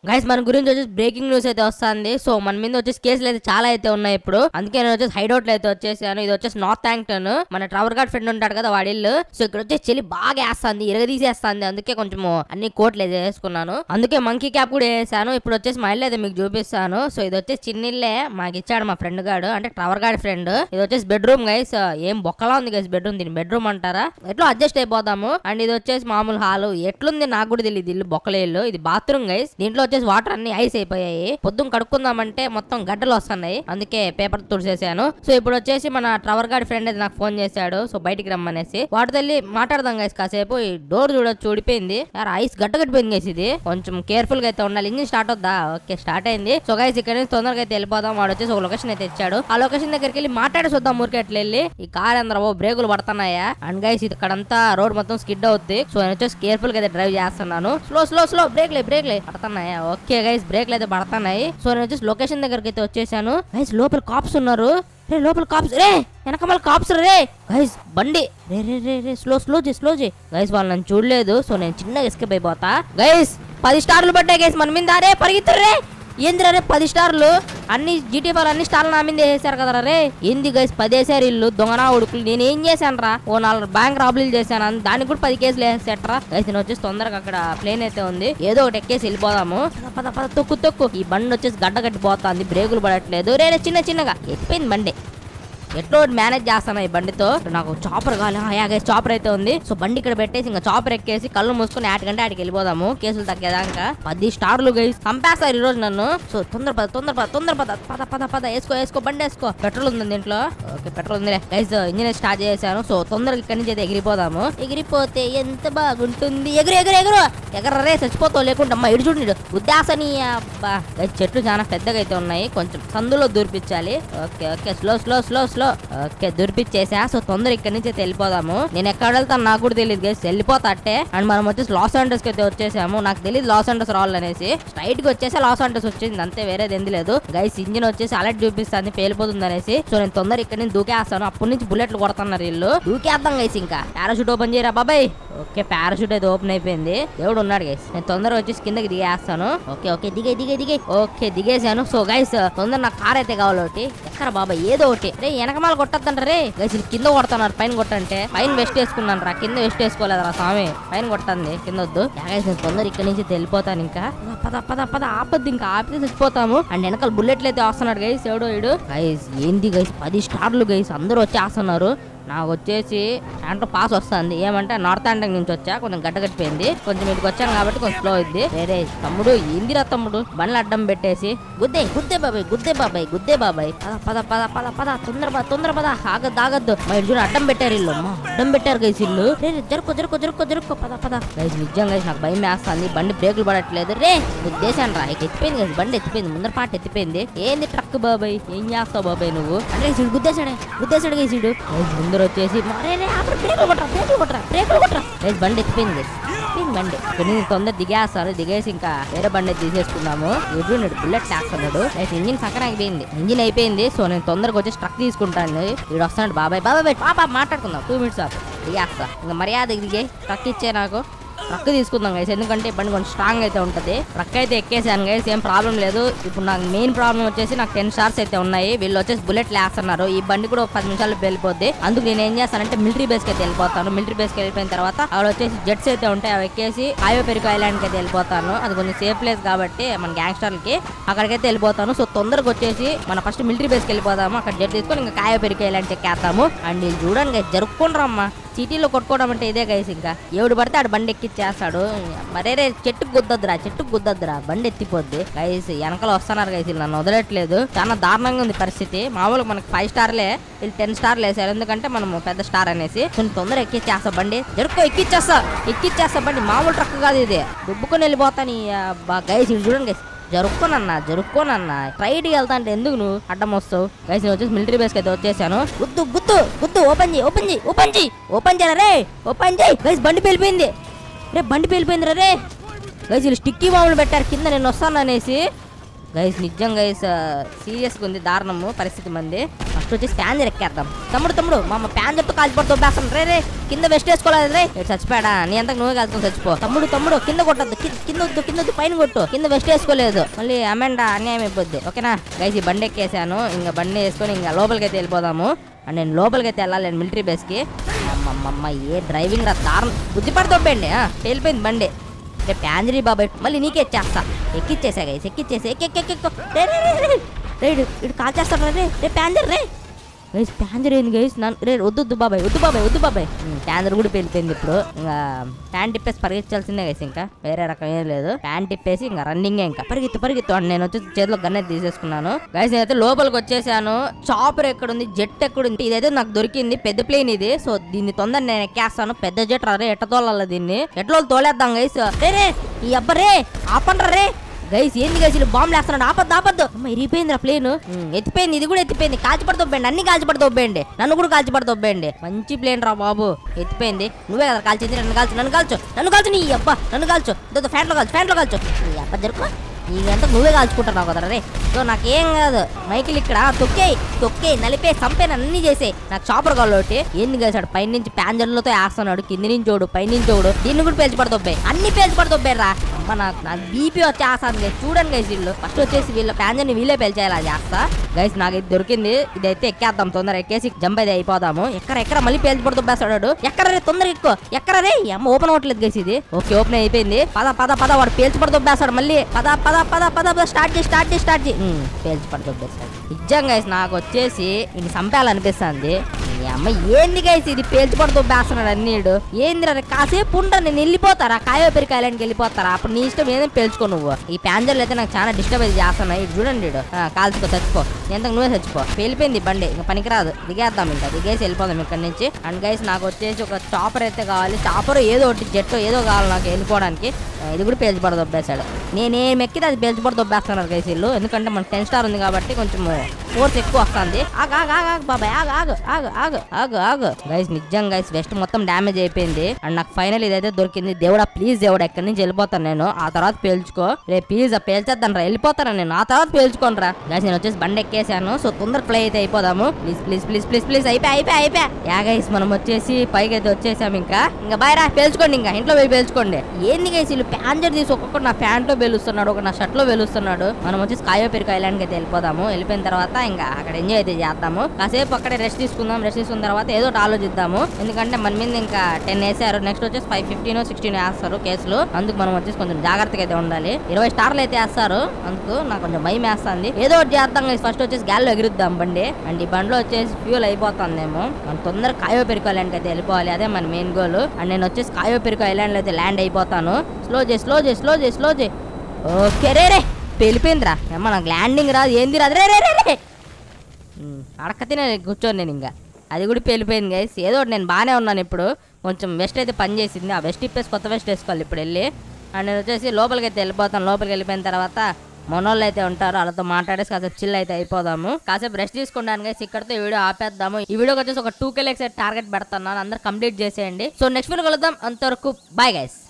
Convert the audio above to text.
Guys మన గురించి వచ్చేసి బ్రేకింగ్ న్యూస్ అయితే వస్తుంది సో మన మీద వచ్చేసి కేసులు అయితే చాలా అయితే ఉన్నాయి ఇప్పుడు అందుకే నేను వచ్చేసి హైడౌట్ అయితే వచ్చేసాను ఇది వచ్చేసి నార్త్ యాంక్టన్ మన ట్రవర్ గార్డ్ ఫ్రెండ్ ఉంటాడు కదా వాడి ఇల్లు సో ఇక్కడ వచ్చేసి చలి బాగా వేస్తుంది ఇరగదీసేస్తుంది అందుకే కొంచెం అన్ని కోట్లు అయితే వేసుకున్నాను అందుకే మంకీ క్యాప్ కూడా వేసాను ఇప్పుడు వచ్చేసి మా ఇల్లు అయితే మీకు చూపిస్తాను సో ఇది వచ్చేసి చిన్న ఇల్లే మాకు ఇచ్చాడు మా ఫ్రెండ్ గాడు అంటే ట్రవర్ గార్డ్ ఫ్రెండ్ ఇది వచ్చేసి బెడ్రూమ్ గైస్ ఏం బొక్కలా ఉంది గైస్ బెడ్రూమ్ దీని బెడ్రూమ్ అంటారా ఎట్లా అడ్జస్ట్ అయిపోతాము అండ్ ఇది వచ్చేసి మామూలు హాల్ ఎట్లుంది నాకు కూడా తెలియదు ఇల్లు బొక్కలే ఇల్లు ఇది బాత్రూమ్ గైస్ దీంట్లో వచ్చేసి వాటర్ అన్ని ఐస్ అయిపోయాయి పొద్దున్న కడుక్కుందామంటే మొత్తం గడ్డలు వస్తున్నాయి అందుకే పేపర్ తుడిసేసాను సో ఇప్పుడు వచ్చేసి మన ట్రవర్ గార్డ్ ఫ్రెండ్ అయితే నాకు ఫోన్ చేశాడు సో బయటికి రమ్మనేసి వాటితో వెళ్ళి మాట్లాడదాం గైస్ కాసేపు ఈ డోర్ చూడొచ్చు ఊడిపోయింది యార్ ఐస్ గడ్డ కట్టిపోయింది గైస్ ఇది కొంచెం కేర్ఫుల్ గా అయితే ఉండాలి ఇంజిన్ స్టార్ట్ అవుద్దా ఓకే స్టార్ట్ అయింది సో గైస్ ఇక్కడ నుంచి తొందరగా అయితే వెళ్ళిపోదాం వాడు వచ్చేసి ఒక లొకేషన్ అయితే ఇచ్చాడు ఆ లొకేషన్ దగ్గరికి వెళ్ళి మాట్లాడి చూద్దాం ఊరికి ఎట్లా వెళ్ళి ఈ కార్ అందరూ బ్రేకులు పడుతున్నాయా అండ్ గైస్ ఇక్కడంతా రోడ్ మొత్తం స్కిడ్ అవుద్ది సో నేను వచ్చేసి కేర్ఫుల్ గా అయితే డ్రైవ్ చేస్తున్నాను స్లో స్లో స్లో బ్రేక్లే బ్రేక్లే పడుతున్నాయా ఓకే గైస్ బ్రేక్లు అయితే పడుతున్నాయి సో నేను వచ్చేసి లొకేషన్ దగ్గరికి అయితే వచ్చేసాను గైస్ లోపల కాప్స్ ఉన్నారు రే లోపల కాప్స్ రే వెనకమాల కాప్స్ రే గైస్ బండి రే రే రే రే స్లో స్లో చే స్లో చే గైస్ వాళ్ళు నన్ను చూడలేదు సో నేను చిన్నగా ఎస్కేప్ అయిపోతా గైస్ పది స్టార్లు పడ్డాయి గైస్ మన మీద రే పరిగెత్తరు రే ఏందిరా రే పది స్టార్లు అన్ని జీటీ వాళ్ళు అన్ని స్టార్లు నా మీద వేసారు కదా రే ఏంది గైస్ పది వేసారు ఇల్లు దొంగనా ఉడుకులు నేను ఏం చేశాను రా ఓ నాలుగు బ్యాంక్ రాబులు చేశాను అన్- దానికి కూడా పది కేసులు వేసేట్రా గైస్ నేను వచ్చేసి తొందరగా అక్కడ ప్లేన్ అయితే ఉంది ఏదో ఒకటి ఎక్కేసి వెళ్ళిపోదాము పద, పద పద తొక్కు తొక్కు ఈ బండి వచ్చేసి గడ్డ కట్టిపోతుంది బ్రేకులు పడట్లేదు రే రే చిన్న చిన్నగా ఎత్తిపోయింది బండి ఎట్లో మేనేజ్ చేస్తాను ఈ బండితో నాకు చాపర్ కావాలి యాగే చాపర్ అయితే ఉంది సో బండి ఇక్కడ పెట్టేసి ఇంకా చాపర్ ఎక్కేసి కళ్ళు మూసుకొని ఆటికంటే ఆటికి వెళ్ళిపోదాము కేసులు తగ్గేదాకా పది స్టార్లు గైస్ చంపేస్తారు ఈ రోజు నన్ను సో తొందర పద తొందర పద తొందర పద పద పద పద వేసుకో వేసుకో బండి వేసుకో పెట్రోల్ ఉంది దీంట్లో ఓకే పెట్రోల్ ఉందిలే గైస్ ఇంజిన్ స్టార్ట్ చేశాను సో తొందరగా ఇక్కడి నుంచి అయితే ఎగిరిపోదాము ఎగిరిపోతే ఎంత బాగుంటుంది ఎగురు ఎగురు ఎగురు ఎగరరే చచ్చిపోతావు లేకుండా అమ్మా ఇడు చూడండి ఉద్యాసని అబ్బా గైస్ చెట్లు చాలా పెద్దగా అయితే ఉన్నాయి కొంచెం సందులో దూర్పించాలి okay okay slow slow slow slow okay దూర్పిచ్చేసా సో తొందర ఇక్కడి నుంచి అయితే వెళ్ళిపోదాము నేను ఎక్కడ వెళ్తాను నాకు కూడా తెలియదు గైస్ వెళ్ళిపోతా అట్టే అండ్ మనం వచ్చేసి లాస్ ఏంటస్ కి అయితే వచ్చేసాము నాకు తెలియదు లాస్ ఏంటస్ రావాలనేసి స్ట్రైట్ గా వచ్చేసి లాస్ ఏంటస్ వచ్చింది అంతే వేరేది ఎందు లేదు గైస్ ఇంజిన్ వచ్చేసి అలర్ట్ చూపిస్తుంది పేలిపోతుంది అనేసి సో నేను తొందర ఇక్కడ నుంచి దూకేస్తాను అప్పటి నుంచి బుల్లెట్లు కొడుతున్నారు వీళ్ళు దూకేద్దాం గైస్ ఇంకా పారాషూట్ ఓపెన్ చేయరా బాబాయ్ ఓకే పారాషూట్ అయితే ఓపెన్ అయిపోయింది దేవుడు ఉన్నాడు గైస్ నేను తొందరగా వచ్చేసి కిందకి దిగేస్తాను ఓకే ఓకే దిగే దిగే దిగే ఓకే దిగేసాను సో గైస్ తొందర నాకు కార్ అయితే కావాలి ఒకటి ఎక్కడ బాబాయ్ ఏదో ఒకటి రే వెనకమాల కొట్టద్దంట రే గైస్ వీళ్ళు కింద కొడుతున్నారు పైన కొట్టంటే పైన వెస్ట్ వేసుకున్నాను రా కింద వెస్ట్ వేసుకోలేదు రా స్వామి పైన కొట్టండి కింద వద్దు గైస్ నేను తొందర ఇక్కడ నుంచి వెళ్ళిపోతాను ఇంకా పద పద పద ఆపద్దు ఇంకా ఆపితే చచ్చిపోతాము అండ్ వెనకాల బుల్లెట్లు అయితే వస్తున్నాడు గైస్ ఎవడో ఇడు గైస్ ఏంది గైస్ పది స్టార్లు గైస్ అందరూ వచ్చేస్తున్నారు నాకు వచ్చేసి దాంట్లో పాస్ వస్తుంది ఏమంటే నార్త్ ఆంటక్ నుంచి వచ్చా కొంచెం గడ్డ కట్టిపోయింది కొంచెం ఇటుకు వచ్చాను కాబట్టి కొంచెం స్లో అయింది వేరే తమ్ముడు ఏందిరా తమ్ముడు బండ్లు అడ్డం పెట్టేసి గుద్దే గుద్దే బాబాయ్ గుద్దే బాబాయ్ గుద్దే బాబాయ్ పద పద పద పద పద తొందర పద తొందర పద ఆగద్దు ఆగద్దు మా ఇటు చూడు అడ్డం పెట్టారు ఇల్లు అమ్మా అడ్డం పెట్టారు గైస్ ఇల్లు రే రే, జరుకో జరుకో జరుకో జరుకో పద పద గైస్ నిజం గైస్ నాకు భయం వేస్తుంది బండి బ్రేకులు పడట్లేదు రే గుద్దేశాను రా ఇక ఎత్తిపోయింది గైస్ బండి ఎత్తిపోయింది ముందర పాట ఎత్తిపోయింది ఏంది ట్రక్ బాబాయ్ ఏం చేస్తావు బాబాయ్ నువ్వు అంటే గైస్ గుద్దేశాడే గుద్దేశాడు గైస్ ఇడు గైస్ ముందర వచ్చేసి "అరే, రే, ఆపరా, బ్రేకులు కొట్టరా బ్రేకులు కొట్టరా బ్రేకులు కొట్టరా గైస్ బండి ఎత్తిపోయింది గైస్ ఎత్తిపోయింది బండి ఇక్కడ నుంచి తొందర దిగేస్తారు దిగేసి ఇంకా వేరే బండి తీసేసుకున్నాము ఎదురు బుల్లెట్ చేస్తున్నాడు గైస్ ఇంజిన్ పక్కన అయిపోయింది ఇంజిన్ అయిపోయింది సో నేను తొందరగా వచ్చేసి ట్రక్ తీసుకుంటాను వీడు వస్తున్నాడు బాబాయ్ బాబాయ్ వెయిట్, పాప మాట్లాడుకుందాం టూ మినిట్స్ ఆపు దిగేస్తా ఇంకా మర్యాద దిగే ట్రక్ ఇచ్చే నాకు ట్రక్ తీసుకుందాం గైస్ ఎందుకంటే ఈ బండి కొంచెం స్ట్రాంగ్ అయితే ఉంటుంది ట్రక్ అయితే ఎక్కేసాను గైస్ ఏం ప్రాబ్లం లేదు ఇప్పుడు నాకు మెయిన్ ప్రాబ్లం వచ్చేసి నాకు టెన్ స్టార్స్ అయితే ఉన్నాయి వీళ్ళు వచ్చేసి బుల్లెట్ వేస్తున్నారు ఈ బండి కూడా ఒక పది నిమిషాలు వెళ్ళిపోద్ది అందుకు నేను ఏం చేస్తానంటే మిలిటరీ బేస్కి అయితే వెళ్ళిపోతాను మిలిటరీ బేస్కి వెళ్ళిపోయిన తర్వాత అక్కడ వచ్చేసి జెట్స్ అయితే ఉంటాయి అవి ఎక్కేసి హైవే పెరుగు ఐలాండ్కి అయితే వెళ్ళిపోతాను అది కొంచెం సేఫ్ ప్లేస్ కాబట్టి మన గ్యాంగ్స్టర్లకి అక్కడికైతే వెళ్ళిపోతాను సో తొందరగా వచ్చేసి మన ఫస్ట్ మిలిటరీ బేస్కి వెళ్ళిపోదాము అక్కడ జెట్ తీసుకొని ఇంకా కాయ పెరుగు ఐలాండ్ ఎక్కేస్తాము అండ్ వీళ్ళు చూడండి guys, జరుపుకోండి రమ్మా సిటీలో కొట్టుకోవడం అంటే ఇదే గైస్ ఇంకా ఎవడు పడితే ఆడు బండి ఎక్కిచ్చేస్తాడు మరే రే చెట్టుకు గుద్దద్దురా చెట్టుకు గుద్దద్దురా బండి ఎత్తిపోద్ది గైస్ వెనకాల వస్తున్నారు గైస్ వీళ్ళు నన్ను వదలట్లేదు చాలా దారుణంగా ఉంది పరిస్థితి మామూలుగా మనకి ఫైవ్ స్టార్లే వీళ్ళు టెన్ స్టార్లు వేసారు ఎందుకంటే మనం పెద్ద స్టార్ అనేసి కొంచెం తొందర ఎక్కిచ్చేస్తా బండి జరుక్కో ఎక్కిచ్చేస్తా ఎక్కిచ్చేస్తా బండి మామూలు ట్రక్ కాదు ఇది దుబ్బుకొని వెళ్ళిపోతాను గైస్ ఇది చూడండి గైస్ జరుపుకోనన్నా జరుపుకోనన్నా ట్రైట్కి వెళ్తా అంటే ఎందుకు నువ్వు అడ్డం వస్తావు గైస్ నేను వచ్చేసి మిలిటరీ బేస్కి అయితే వచ్చేసాను గుద్దు గుద్దు గుద్దు ఓపెన్ చేయి ఓపెన్ చేయి ఓపెన్ చేయి ఓపెన్ చేయరా రే ఓపెన్ చేయి గైస్ బండి పేలిపోయింది రే బండి పేలిపోయింది రే గైస్ వీళ్ళు స్టిక్కీ బాంబులు పెట్టారు కింద నేను వస్తాను అనేసి గైస్ నిజం గైస్ సీరియస్గా ఉంది దారుణము పరిస్థితి మంది ఫస్ట్ వచ్చేసి ప్యాంజర్ ఎక్కేద్దాం తమ్ముడు తమ్ముడు మా అమ్మ ప్యాంజర్తో కాల్చిపడుతూ బేస్తాను రే రే కింద వెస్ట్ వేసుకోలేదు రే ఏ, చచ్చిపోయాడా నీ అంతకు నువ్వే కాల్చుకొని చచ్చిపో తమ్ముడు తమ్ముడు కింద కొట్టద్దు కింద వద్దు కింద వద్దు పైన కొట్టు కింద వెస్ట్ వేసుకోలేదు మళ్ళీ అమెండా అన్యాయం అయిపోద్ది ఓకేనా గైస్ ఈ బండి ఎక్కేసాను ఇంకా బండి వేసుకొని ఇంకా లోపలికి అయితే వెళ్ళిపోదాము అండ్ నేను లోపలికి అయితే వెళ్ళాలి నేను మిలిటరీ బేస్కి అమ్మమ్మ ఏ డ్రైవింగ్ రా దారుణం బుద్ధి పడితోపండి వెళ్ళిపోయింది బండి రేపు ప్యాంజరీ బాబాయ్ మళ్ళీ నీకే ఇచ్చేస్తా ఎక్కిచ్చేసా గైస్ ఎక్కిచ్చేసా ఎక్కెక్కెక్కు రే రే రే రే రే ఇడు ఇడు కాల్ చేస్తాడు రే రే ప్యాంజర్ రే గైస్ ప్యాంజర్ ఏంది గైస్ నన్ను రే వద్దు వద్దు బాబాయ్ వద్దు బాబాయ్ వద్దు బాబాయ్ ప్యాంజర్ కూడా వెళ్ళిపోయింది ఇప్పుడు ఇంకా ప్యాంట్ తిప్పేసి పరిగెత్తాల్సిందే గైస్ ఇంకా వేరే రకం ఏం లేదు ప్యాంట్ తిప్పేసి ఇంకా రన్నింగ్ ఇంకా పరిగెత్తు పరిగెత్తు అని నేను వచ్చి చేతిలో గన్ అయితే తీసేసుకున్నాను గైస్ నేనైతే లోపలికి వచ్చేసాను చాపర్ ఎక్కడ ఉంది జెట్ ఎక్కడ ఉంది ఇదైతే నాకు దొరికింది పెద్ద ప్లేన్ ఇది సో దీన్ని తొందర నేను ఎక్కేస్తాను పెద్ద జెట్ రే ఎట్ట తోలాలి దీన్ని ఎట్లా తోలేద్దాం గైస్ రే రే ఈ అబ్బరే ఆపండ్రా రే గైస్ ఏంది గైస్ వీళ్ళు బాంబులు వేస్తున్నాడు ఆపద్దు ఆపద్దు అమ్మ ఇరిగిపోయింది ప్లేన్ ఎత్తిపోయింది ఇది కూడా ఎత్తిపోయింది కాల్చిపడి తొబ్బేయండి అన్ని కాల్చిపడి తొబ్బేయండి నన్ను కూడా కాల్చిపడి తొబ్బేయండి మంచి ప్లేన్ రా బాబు ఎత్తిపోయింది నువ్వే కదా కాల్చింది నన్ను కాల్చు నన్ను కాల్చు నన్ను కాల్చు నీ అబ్బా నన్ను కాల్చు దో ఫ్యాంట్లో కాల్చు ఫ్యాంట్లో కాల్చు నీ అబ్బా జరుపు నీ గంట నువ్వే కాల్చుకుంటున్నావు కదా రే సో నాకేం కాదు మైకిల్ ఇక్కడ తొక్కేయి తొక్కేయి నలిపే చంపే అన్ని చేసేయి నాకు చాపర్ కాళ్ళు ఒకటి ఏంది కలిసాడు పై నుంచి ప్యాంజర్లతో వేస్తున్నాడు కింది నుంచి చూడు పై నుంచి చూడు దీన్ని కూడా పేల్చి పడతొబ్బాయి అన్ని పేల్చి పడతొబ్బాయి రా అమ్మ నాకు నాకు బీపీ వచ్చేస్తాను గైస్ చూడండి గైస్ వీళ్ళు ఫస్ట్ వచ్చేసి వీళ్ళ ప్యాంజర్ని వీళ్ళే పేల్చేయాలి అది చేస్తా గైస్ నాకు ఇది దొరికింది ఇదైతే ఎక్కేద్దాం తొందర ఎక్కేసి జంప్ అయితే అయిపోదాము ఎక్కడ ఎక్కడ మళ్ళీ పేల్చి పడుతొబ్బేస్తాడు ఎక్కడ రే తొందర ఎక్కువ ఎక్కడ రే ఈ అమ్మ ఓపెన్ అవ్వట్లేదు గైస్ ఇది ఓకే ఓపెన్ అయిపోయింది పద పద పద వాడు పేల్చి పడుతొబ్బేస్తాడు మళ్ళీ పద పద పద పద పద స్టార్ట్ చేసి స్టార్ట్ చేసి స్టార్ట్ చేయి ఉమ్, పేల్చి పడుతొబ్బేస్తాడు నిజంగా గైస్ నాకు వచ్చేసి ఇది చంపేయాలనిపిస్తుంది ఈ అమ్మ ఏంది గైస్ ఇది పేల్చి పడుతొబ్బేస్తున్నాడు అన్నీడు ఏంది రా కాసేపు ఉంటా నేను వెళ్ళిపోతారా కాయో పెరికాయలానికి వెళ్ళిపోతారా అప్పుడు నీ ఇష్టం ఏదైనా పేల్చుకో నువ్వు ఈ ప్యాంజర్లు అయితే నాకు చాలా డిస్టర్బ్ అయితే చేస్తున్నాయి ఇది చూడండి ఈడు. ఆ, కాల్చుకో చచ్చిపో ఎంత నువ్వే చచ్చిపో వెళ్ళిపోయింది ఈ బండి ఇంకా పనికిరాదు దిగేద్దాం ఇంకా దిగేసి వెళ్ళిపోదాం ఇక్కడ నుంచి అండ్ గైస్ నాకు వచ్చేసి ఒక చాపర్ అయితే కావాలి చాపర్ ఏదో ఒకటి జెట్ ఏదో కావాలి నాకు వెళ్ళిపోవడానికి ఆ, ఇది కూడా పేల్చిపడ దొబ్బేశాడు నేనేం ఎక్కితే అది పేల్చిపడ దొబ్బేస్తున్నారు గైస్ వీళ్ళు ఎందుకంటే మన టెన్ స్టార్ ఉంది కాబట్టి కొంచెం ఫోర్స్ ఎక్కువ వస్తుంది ఆగు ఆగు ఆగు ఆగు బాబాయ్ ఆగు ఆగు ఆగు ఆగు ఆగు ఆగు గైస్ నిజం గైస్ వెస్ట్ మొత్తం డ్యామేజ్ అయిపోయింది అండ్ నాకు ఫైనల్ ఇదైతే దొరికింది దేవుడా ప్లీజ్ దేవుడా ఎక్కడి నుంచి వెళ్ళిపోతాను నేను ఆ తర్వాత పేల్చుకో రే ప్లీజ్ ఆ పేల్చేద్దాను రా వెళ్ళిపోతాను నేను ఆ తర్వాత పేల్చుకోను రా గైస్ నేను వచ్చేసి బండి ఎక్కేసాను సో తొందర ప్లే అయితే అయిపోదాము please please please please please అయిపోయి అయిపోయి అయిపోయి యా గైస్ మనం వచ్చేసి పైకి అయితే వచ్చేసాం ఇంకా ఇంకా బాయ్ రా పేల్చుకోండి ఇంకా ఇంట్లో పోయి పేల్చుకోండి ఏంది గైస్ వీళ్ళు ప్యాంజర్ తీసి ఒక్కొక్కటి నా ప్యాంట్ లో వెలుస్తున్నాడు ఒక నా షర్ట్ లో వెలుస్తున్నాడు మనం వచ్చి కాయో పెరుకు ఐలాండ్ అయితే వెళ్ళిపోదాము వెళ్ళిపోయిన తర్వాత ఇంకా అక్కడ ఎంజాయ్ అయితే చేద్దాము కాసేపు అక్కడే రెస్ట్ తీసుకుందాం రెస్ట్ తీసుకున్న తర్వాత ఏదో ఒకటి ఆలోచిద్దాము ఎందుకంటే మన మీద ఇంకా టెన్ వేసారు నెక్స్ట్ వచ్చేసి ఫైవ్ ఫిఫ్టీన్ సిక్స్టీన్ వేస్తారు కేసులు అందుకు మనం వచ్చేసి కొంచెం జాగ్రత్తగా అయితే ఉండాలి ఇరవై స్టార్లు అయితే వేస్తారు అందుకు నాకు కొంచెం భయం వేస్తుంది ఏదో ఒకటి చేద్దాం ఫస్ట్ వచ్చేసి గాల్లో ఎగురుద్దాం బండి అండ్ ఈ బండిలో వచ్చేసి ఫ్యూల్ అయిపోతుందేమో మనం తొందరగా కాయో పెరుకు ఐలాండ్కి అయితే వెళ్ళిపోవాలి అదే మన మెయిన్ గోల్ అండ్ నేను వచ్చేసి కాయో పెరుకు ఐలాండ్లో అయితే ల్యాండ్ అయిపోతాను స్లో చేయి స్లో చేయి స్లో చేయి స్లో చేయి ఓకే రే రే వెళ్ళిపోయిందిరా ఏమో నాకు ల్యాండింగ్ రాదు ఏంది రాదు రే రే రే రే ఉమ్, అడకతినే కూర్చోను నేను ఇంకా అది కూడా పేలిపోయింది గైస్ ఏదో ఒకటి నేను బాగానే ఉన్నాను ఇప్పుడు కొంచెం వెస్ట్ అయితే పని చేసింది ఆ వెస్ట్ ఇప్పేసి కొత్త వెస్ట్ వేసుకోవాలి ఇప్పుడు వెళ్ళి అండ్ నేను వచ్చేసి లోపలికి అయితే వెళ్ళిపోతాను లోపలికి వెళ్ళిపోయిన తర్వాత మనోళ్ళు అయితే ఉంటారు వాళ్ళతో మాట్లాడేసి కాసేపు చిల్ అయితే అయిపోదాము కాసేపు రెస్ట్ తీసుకుంటాను గైస్ ఇక్కడతో ఈ వీడియో ఆపేద్దాము ఈ వీడియోకి వచ్చేసి ఒక టూ కే లెక్స్ టార్గెట్ పెడుతున్నాను అందరు కంప్లీట్ చేసేయండి సో నెక్స్ట్ వీడియో కలుద్దాం అంతవరకు బాయ్ గైస్